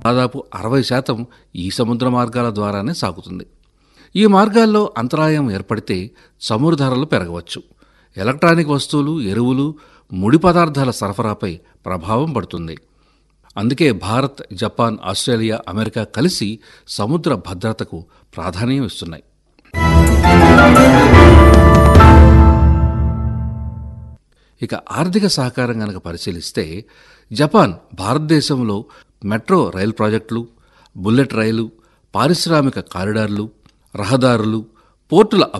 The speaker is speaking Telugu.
దాదాపు అరవై శాతం ఈ సముద్ర మార్గాల ద్వారానే సాగుతుంది ఈ మార్గాల్లో అంతరాయం ఏర్పడితే చమురు ధరలు పెరగవచ్చు ఎలక్ట్రానిక్ వస్తువులు ఎరువులు ముడి పదార్థాల సరఫరాపై ప్రభావం పడుతుంది అందుకే భారత్ జపాన్ ఆస్ట్రేలియా అమెరికా కలిసి సముద్ర భద్రతకు ప్రాధాన్యం ఇస్తున్నాయి ఇక ఆర్థిక సహకారం గనక పరిశీలిస్తే జపాన్ భారతదేశంలో మెట్రో రైలు ప్రాజెక్టులు బుల్లెట్ రైలు పారిశ్రామిక కారిడార్లు రహదారులు పోర్టుల